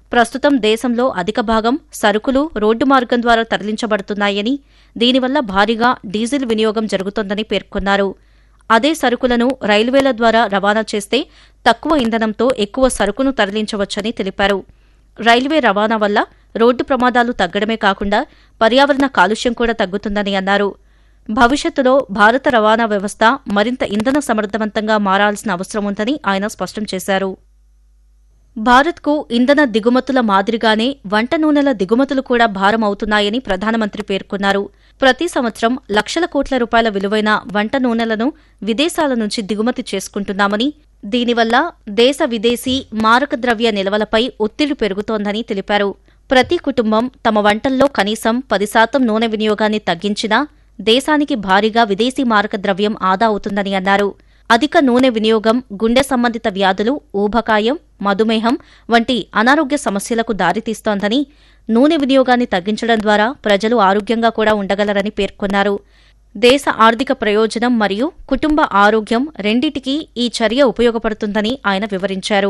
ప్రస్తుతం దేశంలో అధిక భాగం సరుకులు రోడ్డు మార్గం ద్వారా తరలించబడుతున్నాయని దీనివల్ల భారీగా డీజిల్ వినియోగం జరుగుతోందని పేర్కొన్నారు అదే సరుకులను రైల్వేల ద్వారా రవాణా చేస్తే తక్కువ ఇంధనంతో ఎక్కువ సరుకును తరలించవచ్చని తెలిపారు రైల్వే రవాణా వల్ల రోడ్డు ప్రమాదాలు తగ్గడమే కాకుండా పర్యావరణ కాలుష్యం కూడా తగ్గుతుందని అన్నారు భవిష్యత్తులో భారత రవాణా వ్యవస్థ మరింత ఇంధన సమర్థవంతంగా మారాల్సిన అవసరం ఉందని ఆయన స్పష్టం చేశారు భారత్కు ఇంధన దిగుమతుల మాదిరిగానే వంట నూనెల దిగుమతులు కూడా భారం అవుతున్నాయని ప్రధానమంత్రి పేర్కొన్నారు ప్రతి సంవత్సరం లక్షల కోట్ల రూపాయల విలువైన వంట నూనెలను విదేశాల నుంచి దిగుమతి చేసుకుంటున్నామని దీనివల్ల దేశ విదేశీ మారక ద్రవ్య నిల్వలపై ఒత్తిడి పెరుగుతోందని తెలిపారు ప్రతి కుటుంబం తమ వంటల్లో కనీసం పది శాతం నూనె వినియోగాన్ని తగ్గించినా దేశానికి భారీగా విదేశీ మారక ద్రవ్యం ఆదా అవుతుందని అన్నారు అధిక నూనె వినియోగం గుండె సంబంధిత వ్యాధులు ఊబకాయం మధుమేహం వంటి అనారోగ్య సమస్యలకు దారితీస్తోందని నూనె వినియోగాన్ని తగ్గించడం ద్వారా ప్రజలు ఆరోగ్యంగా కూడా ఉండగలరని పేర్కొన్నారు దేశ ఆర్థిక ప్రయోజనం మరియు కుటుంబ ఆరోగ్యం రెండిటికీ ఈ చర్య ఉపయోగపడుతుందని ఆయన వివరించారు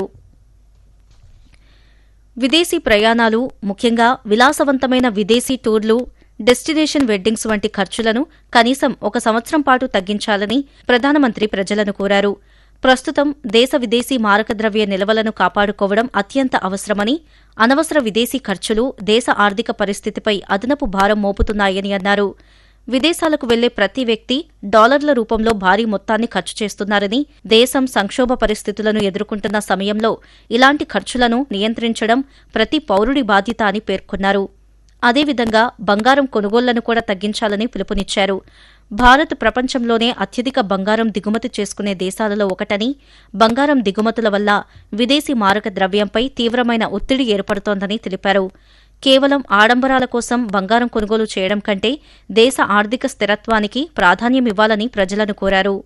విదేశీ ప్రయాణాలు ముఖ్యంగా విలాసవంతమైన విదేశీ టూర్లు డెస్టినేషన్ వెడ్డింగ్స్ వంటి ఖర్చులను కనీసం ఒక సంవత్సరం పాటు తగ్గించాలని ప్రధానమంత్రి ప్రజలను కోరారు ప్రస్తుతం దేశ విదేశీ మారక ద్రవ్య నిల్వలను కాపాడుకోవడం అత్యంత అవసరమని అనవసర విదేశీ ఖర్చులు దేశ ఆర్థిక పరిస్థితిపై అదనపు భారం మోపుతున్నాయని అన్నారు విదేశాలకు వెళ్లే ప్రతి వ్యక్తి డాలర్ల రూపంలో భారీ మొత్తాన్ని ఖర్చు చేస్తున్నారని దేశం సంక్షోభ పరిస్థితులను ఎదుర్కొంటున్న సమయంలో ఇలాంటి ఖర్చులను నియంత్రించడం ప్రతి పౌరుడి బాధ్యత అని పేర్కొన్నారు అదేవిధంగా బంగారం కొనుగోళ్లను కూడా తగ్గించాలని పిలుపునిచ్చారు భారత్ ప్రపంచంలోనే అత్యధిక బంగారం దిగుమతి చేసుకునే దేశాలలో ఒకటని బంగారం దిగుమతుల వల్ల విదేశీ మారక ద్రవ్యంపై తీవ్రమైన ఒత్తిడి ఏర్పడుతోందని తెలిపారు కేవలం ఆడంబరాల కోసం బంగారం కొనుగోలు చేయడం కంటే దేశ ఆర్థిక స్థిరత్వానికి ప్రాధాన్యమివ్వాలని ప్రజలను కోరారు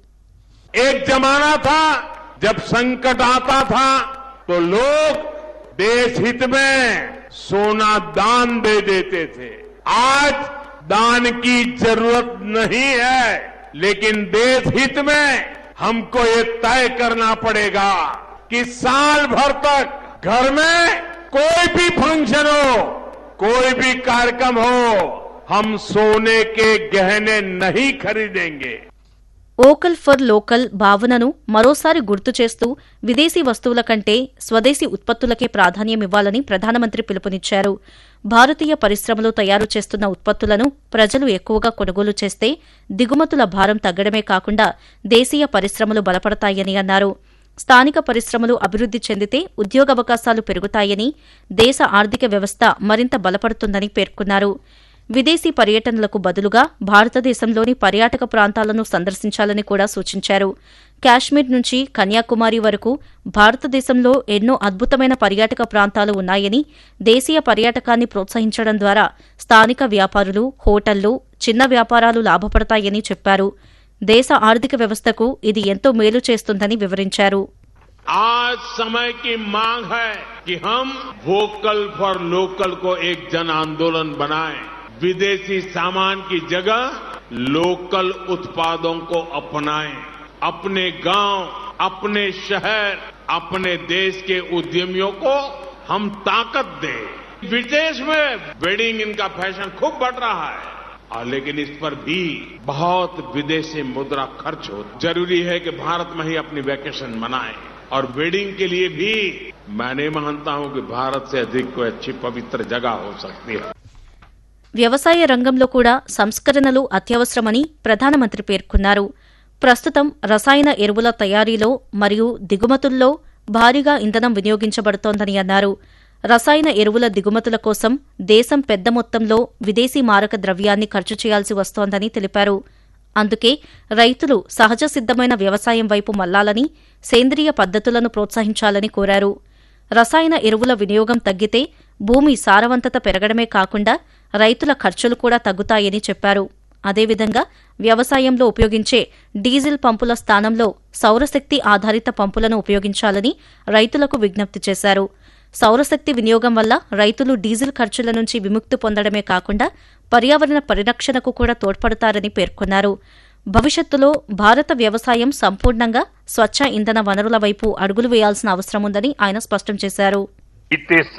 एक जमाना था जब संकट आता था तो लोग देश हित में सोना दान दे देते थे आज दान की जरूरत नहीं है लेकिन देश हित में हमको ये तय करना पड़ेगा कि साल भर तक घर में कोई भी फंक्शन हो कोई भी कार्यक्रम हो हम सोने के गहने नहीं खरीदेंगे ఓకల్ ఫర్ లోకల్ భావనను మరోసారి గుర్తు చేస్తూ విదేశీ వస్తువుల కంటే స్వదేశీ ఉత్పత్తులకే ప్రాధాన్యమివ్వాలని ప్రధానమంత్రి పిలుపునిచ్చారు భారతీయ పరిశ్రమలు తయారు చేస్తున్న ఉత్పత్తులను ప్రజలు ఎక్కువగా కొనుగోలు చేస్తే దిగుమతుల భారం తగ్గడమే కాకుండా దేశీయ పరిశ్రమలు బలపడతాయని అన్నారు స్థానిక పరిశ్రమలు అభివృద్ది చెందితే ఉద్యోగావకాశాలు పెరుగుతాయని దేశ ఆర్థిక వ్యవస్థ మరింత బలపడుతుందని పేర్కొన్నారు విదేశీ పర్యటనలకు బదులుగా భారతదేశంలోని పర్యాటక ప్రాంతాలను సందర్శించాలని కూడా సూచించారు కాశ్మీర్ నుంచి కన్యాకుమారి వరకు భారతదేశంలో ఎన్నో అద్భుతమైన పర్యాటక ప్రాంతాలు ఉన్నాయని దేశీయ పర్యాటకాన్ని ప్రోత్సహించడం ద్వారా స్థానిక వ్యాపారులు హోటళ్లు చిన్న వ్యాపారాలు లాభపడతాయని చెప్పారు దేశ ఆర్థిక వ్యవస్థకు ఇది ఎంతో మేలు చేస్తుందని వివరించారు आज समय की मांग है कि हम वोकल फॉर लोकल को एक जन आंदोलन बनाएं विदेशी सामान की जगह लोकल उत्पादों को अपनाएं अपने गांव अपने शहर अपने देश के उद्यमियों को हम ताकत दें विदेश में वेडिंग इनका फैशन खूब बढ़ रहा है और लेकिन इस पर भी बहुत विदेशी मुद्रा खर्च हो जरूरी है कि भारत में ही अपनी वैकेशन मनाएं और वेडिंग के लिए भी मैं नहीं मानता हूं कि भारत से अधिक कोई अच्छी पवित्र जगह हो सकती है వ్యవసాయ రంగంలో కూడా సంస్కరణలు అత్యవసరమని ప్రధానమంత్రి పేర్కొన్నారు ప్రస్తుతం రసాయన ఎరువుల తయారీలో మరియు దిగుమతుల్లో భారీగా ఇంధనం వినియోగించబడుతోందని అన్నారు రసాయన ఎరువుల దిగుమతుల కోసం దేశం పెద్ద మొత్తంలో విదేశీ మారక ద్రవ్యాన్ని ఖర్చు చేయాల్సి వస్తోందని తెలిపారు అందుకే రైతులు సహజ సిద్దమైన వ్యవసాయం వైపు మళ్లాలని సేంద్రియ పద్ధతులను ప్రోత్సహించాలని కోరారు రసాయన ఎరువుల వినియోగం తగ్గితే భూమి సారవంతత పెరగడమే కాకుండా రైతుల ఖర్చులు కూడా తగ్గుతాయని చెప్పారు అదేవిధంగా వ్యవసాయంలో ఉపయోగించే డీజిల్ పంపుల స్థానంలో సౌరశక్తి ఆధారిత పంపులను ఉపయోగించాలని రైతులకు విజ్ఞప్తి చేశారు సౌరశక్తి వినియోగం వల్ల రైతులు డీజిల్ ఖర్చుల నుంచి విముక్తి పొందడమే కాకుండా పర్యావరణ పరిరక్షణకు కూడా తోడ్పడతారని పేర్కొన్నారు భవిష్యత్తులో భారత వ్యవసాయం సంపూర్ణంగా స్వచ్ఛ ఇంధన వనరుల వైపు అడుగులు వేయాల్సిన అవసరముందని ఆయన స్పష్టం చేశారు बीते